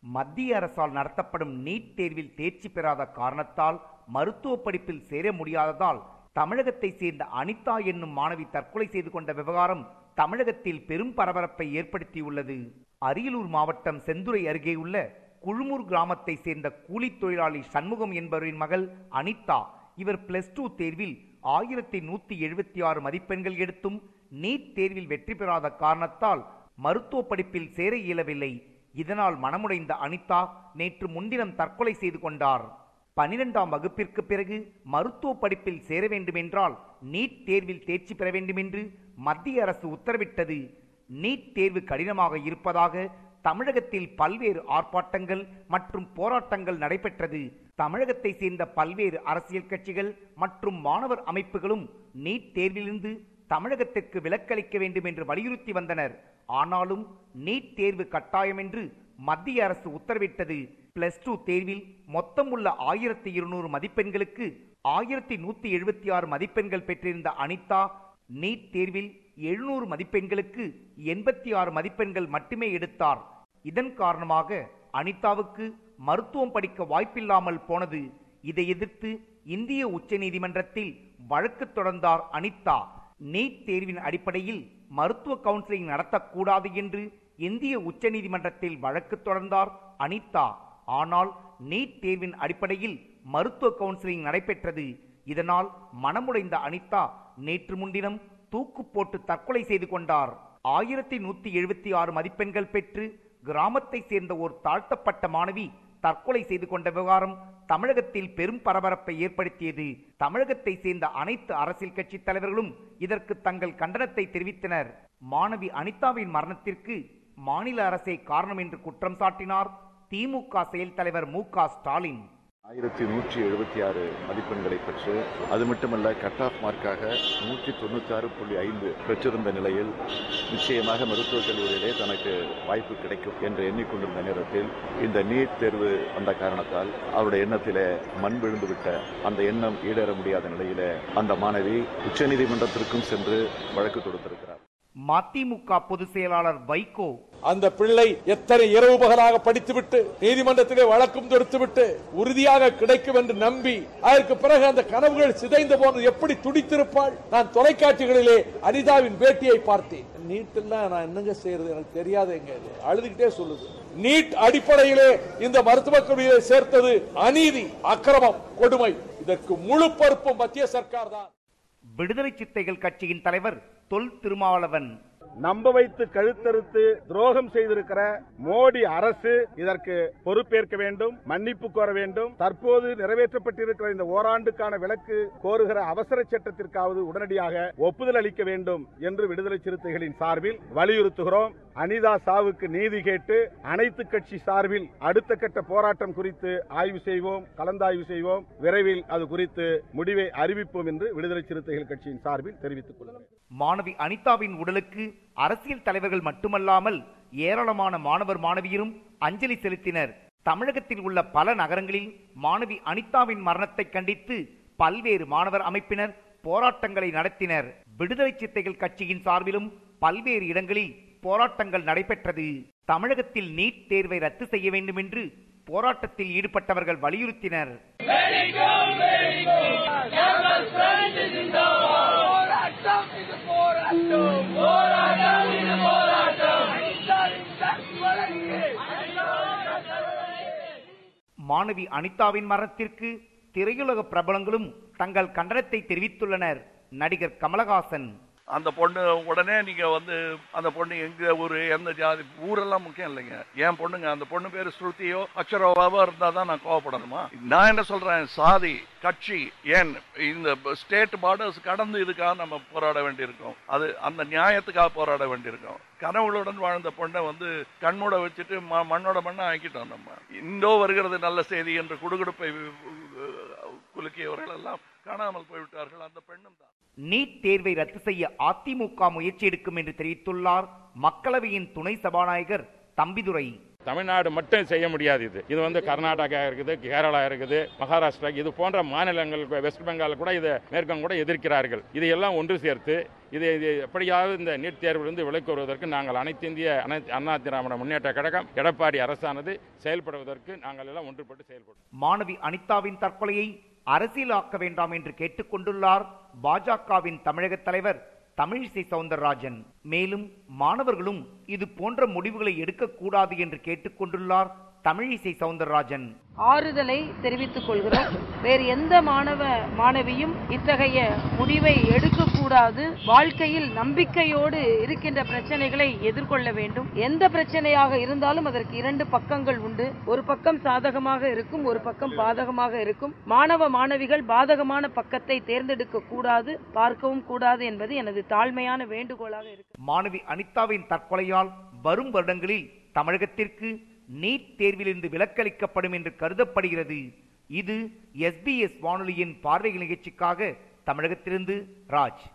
மத்திய அரசால் நடத்தப்படும் நீட் தேர்வில் தேர்ச்சி பெறாத காரணத்தால் மருத்துவ படிப்பில் சேர முடியாததால் தமிழகத்தை சேர்ந்த அனிதா என்னும் மாணவி தற்கொலை செய்து கொண்ட விவகாரம் தமிழகத்தில் பெரும் பரபரப்பை ஏற்படுத்தியுள்ளது அரியலூர் மாவட்டம் செந்துறை அருகே உள்ள குழுமூர் கிராமத்தை சேர்ந்த கூலித் தொழிலாளி சண்முகம் என்பவரின் மகள் அனிதா இவர் பிளஸ் டூ தேர்வில் ஆயிரத்தி நூத்தி எழுபத்தி ஆறு மதிப்பெண்கள் எடுத்தும் நீட் தேர்வில் வெற்றி பெறாத காரணத்தால் மருத்துவ படிப்பில் சேர இயலவில்லை இதனால் மனமுடைந்த அனிதா நேற்று முன்தினம் தற்கொலை செய்து கொண்டார் பனிரெண்டாம் வகுப்பிற்கு பிறகு மருத்துவ படிப்பில் சேர வேண்டுமென்றால் நீட் தேர்வில் தேர்ச்சி பெற வேண்டும் என்று மத்திய அரசு உத்தரவிட்டது நீட் தேர்வு கடினமாக இருப்பதாக தமிழகத்தில் பல்வேறு ஆர்ப்பாட்டங்கள் மற்றும் போராட்டங்கள் நடைபெற்றது தமிழகத்தை சேர்ந்த பல்வேறு அரசியல் கட்சிகள் மற்றும் மாணவர் அமைப்புகளும் நீட் தேர்விலிருந்து தமிழகத்திற்கு விலக்களிக்க வேண்டும் என்று வலியுறுத்தி வந்தனர் ஆனாலும் நீட் தேர்வு கட்டாயம் என்று மத்திய அரசு உத்தரவிட்டது பிளஸ் டூ தேர்வில் மொத்தம் உள்ள ஆயிரத்தி இருநூறு மதிப்பெண்களுக்கு ஆயிரத்தி நூத்தி எழுபத்தி ஆறு மதிப்பெண்கள் பெற்றிருந்த அனிதா நீட் தேர்வில் எழுநூறு மதிப்பெண்களுக்கு எண்பத்தி ஆறு மதிப்பெண்கள் மட்டுமே எடுத்தார் இதன் காரணமாக அனிதாவுக்கு மருத்துவம் படிக்க வாய்ப்பில்லாமல் போனது இதை எதிர்த்து இந்திய உச்சநீதிமன்றத்தில் வழக்கு தொடர்ந்தார் அனிதா நீட் தேர்வின் அடிப்படையில் மருத்துவ கவுன்சிலிங் நடத்தக்கூடாது என்று இந்திய உச்சநீதிமன்றத்தில் வழக்கு தொடர்ந்தார் அனிதா ஆனால் நீட் தேர்வின் அடிப்படையில் மருத்துவ கவுன்சிலிங் நடைபெற்றது இதனால் மனமுடைந்த அனிதா நேற்று முன்தினம் தூக்கு போட்டு தற்கொலை செய்து கொண்டார் ஆயிரத்தி நூத்தி எழுபத்தி ஆறு மதிப்பெண்கள் பெற்று கிராமத்தை சேர்ந்த ஒரு தாழ்த்தப்பட்ட மாணவி தற்கொலை செய்து கொண்ட விவகாரம் தமிழகத்தில் பெரும் பரபரப்பை ஏற்படுத்தியது தமிழகத்தை சேர்ந்த அனைத்து அரசியல் கட்சி தலைவர்களும் இதற்கு தங்கள் கண்டனத்தை தெரிவித்தனர் மாணவி அனிதாவின் மரணத்திற்கு மாநில அரசே காரணம் என்று குற்றம் சாட்டினார் திமுக செயல் தலைவர் மு க ஸ்டாலின் ஆயிரத்தி நூற்றி எழுபத்தி ஆறு மதிப்பெண்களை பெற்று அது மட்டுமல்ல கட் ஆஃப் மார்க்காக நூற்றி தொண்ணூற்றி ஆறு புள்ளி ஐந்து பெற்றிருந்த நிலையில் நிச்சயமாக மருத்துவக் கல்லூரியிலே தனக்கு வாய்ப்பு கிடைக்கும் என்று எண்ணிக்கொண்டிருந்த நேரத்தில் இந்த நீட் தேர்வு வந்த காரணத்தால் அவருடைய எண்ணத்திலே மண் விழுந்துவிட்ட அந்த எண்ணம் ஈடேற முடியாத நிலையிலே அந்த மாணவி உச்சநீதிமன்றத்திற்கும் சென்று வழக்கு தொடுத்திருக்கிறார் மதிமுக பொதுச் செயலாளர் வைகோ அந்த பிள்ளை எத்தனை இரவு பகலாக படித்துவிட்டு நீதிமன்றத்திலே வழக்கும் தொடுத்துவிட்டு உறுதியாக கிடைக்கும் என்று நம்பி அதற்கு பிறகு அந்த கனவுகள் சிதைந்த போது எப்படி துடித்திருப்பாள் நான் தொலைக்காட்சிகளிலே அனிதாவின் பேட்டியை பார்த்தேன் நீட் நான் என்னங்க செய்யறது எனக்கு தெரியாதுங்க இது. அழுதுகிட்டே சொல்லுது நீட் அடிப்படையிலே இந்த மருத்துவக் கல்லூரியை சேர்த்தது அநீதி அக்கிரமம் கொடுமை இதற்கு முழு பொறுப்பு மத்திய சர்க்கார் தான் விடுதலை சித்தைகள் கட்சியின் தலைவர் தொல் திருமாவளவன் நம்ப வைத்து கழுத்தறுத்து துரோகம் செய்திருக்கிற மோடி அரசு இதற்கு பொறுப்பேற்க வேண்டும் மன்னிப்பு கோர வேண்டும் தற்போது நிறைவேற்றப்பட்டிருக்கிற இந்த ஓராண்டுக்கான விலக்கு கோருகிற அவசர சட்டத்திற்காவது உடனடியாக ஒப்புதல் அளிக்க வேண்டும் என்று விடுதலை சிறுத்தைகளின் சார்பில் வலியுறுத்துகிறோம் அனிதா சாவுக்கு நீதி கேட்டு அனைத்து கட்சி சார்பில் அடுத்த கட்ட போராட்டம் குறித்து ஆய்வு செய்வோம் கலந்தாய்வு செய்வோம் விரைவில் அது குறித்து முடிவை அறிவிப்போம் என்று விடுதலை சிறுத்தைகள் கட்சியின் சார்பில் தெரிவித்துக் கொள்கிறேன் மாணவி அனிதாவின் உடலுக்கு அரசியல் தலைவர்கள் மட்டுமல்லாமல் ஏராளமான மாணவர் மாணவியரும் அஞ்சலி செலுத்தினர் தமிழகத்தில் உள்ள பல நகரங்களில் மாணவி அனிதாவின் மரணத்தை கண்டித்து பல்வேறு மாணவர் அமைப்பினர் போராட்டங்களை நடத்தினர் விடுதலை சித்தைகள் கட்சியின் சார்பிலும் பல்வேறு இடங்களில் போராட்டங்கள் நடைபெற்றது தமிழகத்தில் நீட் தேர்வை ரத்து செய்ய வேண்டும் என்று போராட்டத்தில் ஈடுபட்டவர்கள் வலியுறுத்தினர் போராட்டம் இது போராட்டம் போராட்டம் இது போராட்டம் அனிதாவின் வழக்கு மாணவி அனிதாவின் மரணத்திற்கு திரையுலக பிரபலங்களும் தங்கள் கண்டனத்தை தெரிவித்துள்ளனர் நடிகர் கமலஹாசன் அந்த பொண்ணு உடனே நீங்க வந்து அந்த பொண்ணு எங்க ஊரு எந்த ஜாதி ஊரெல்லாம் முக்கியம் இல்லைங்க என் பொண்ணுங்க அந்த பொண்ணு பேரு ஸ்ருதியோ அக்ஷரோவாவோ இருந்தா தான் நான் கோவப்படணுமா நான் என்ன சொல்றேன் சாதி கட்சி ஏன் இந்த ஸ்டேட் பார்டர்ஸ் கடந்து இதுக்காக நம்ம போராட வேண்டியிருக்கோம் அது அந்த நியாயத்துக்காக போராட வேண்டியிருக்கோம் கனவுகளுடன் வாழ்ந்த பொண்ணை வந்து கண்மூட வச்சுட்டு ம- மண்ணோட மண்ணை ஆக்கிட்டோம் நம்ம இந்தோ வருகிறது நல்ல செய்தி என்று குடுகுடுப்பை குலுக்கியவர்கள் எல்லாம் காணாமல் போய்விட்டார்கள் அந்த பெண்ணும் தான் நீட் தேர்வை ரத்து செய்ய அதிமுக முயற்சி எடுக்கும் என்று தெரிவித்துள்ளார் மக்களவையின் துணை சபாநாயகர் தம்பிதுரை தமிழ்நாடு மட்டும் செய்ய முடியாது இது இது வந்து கர்நாடகா இருக்குது கேரளா இருக்குது மகாராஷ்டிரா இது போன்ற மாநிலங்கள் வெஸ்ட் பெங்கால் கூட இதை மேற்கம் கூட எதிர்க்கிறார்கள் இதையெல்லாம் ஒன்று சேர்த்து இதை இது எப்படியாவது இந்த நீட் தேர்விலிருந்து விலக்கு வருவதற்கு நாங்கள் அனைத்து இந்திய அனைத்து அண்ணா திராவிட முன்னேற்ற கழகம் எடப்பாடி அரசானது செயல்படுவதற்கு நாங்கள் எல்லாம் ஒன்றுபட்டு செயல்படும் மாணவி அனிதாவின் தற்கொலையை அரசியலாக்க வேண்டாம் என்று கேட்டுக்கொண்டுள்ளார் பாஜகவின் தமிழக தலைவர் தமிழிசை சவுந்தரராஜன் மேலும் மாணவர்களும் இது போன்ற முடிவுகளை எடுக்கக்கூடாது என்று கேட்டுக்கொண்டுள்ளார் தமிழிசை சவுந்தரராஜன் ஆறுதலை தெரிவித்துக் கொள்கிறோம் வேறு எந்த மாணவ மாணவியும் இத்தகைய முடிவை எடுக்கக்கூடாது வாழ்க்கையில் நம்பிக்கையோடு இருக்கின்ற பிரச்சனைகளை எதிர்கொள்ள வேண்டும் எந்த பிரச்சனையாக இருந்தாலும் அதற்கு இரண்டு பக்கங்கள் உண்டு ஒரு பக்கம் சாதகமாக இருக்கும் ஒரு பக்கம் பாதகமாக இருக்கும் மாணவ மாணவிகள் பாதகமான பக்கத்தை தேர்ந்தெடுக்க கூடாது பார்க்கவும் கூடாது என்பது எனது தாழ்மையான வேண்டுகோளாக இருக்கு மாணவி அனிதாவின் தற்கொலையால் வரும் வருடங்களில் தமிழகத்திற்கு நீட் தேர்விலிருந்து விலக்களிக்கப்படும் என்று கருதப்படுகிறது இது எஸ்பிஎஸ் வானொலியின் பார்வை நிகழ்ச்சிக்காக தமிழகத்திலிருந்து ராஜ்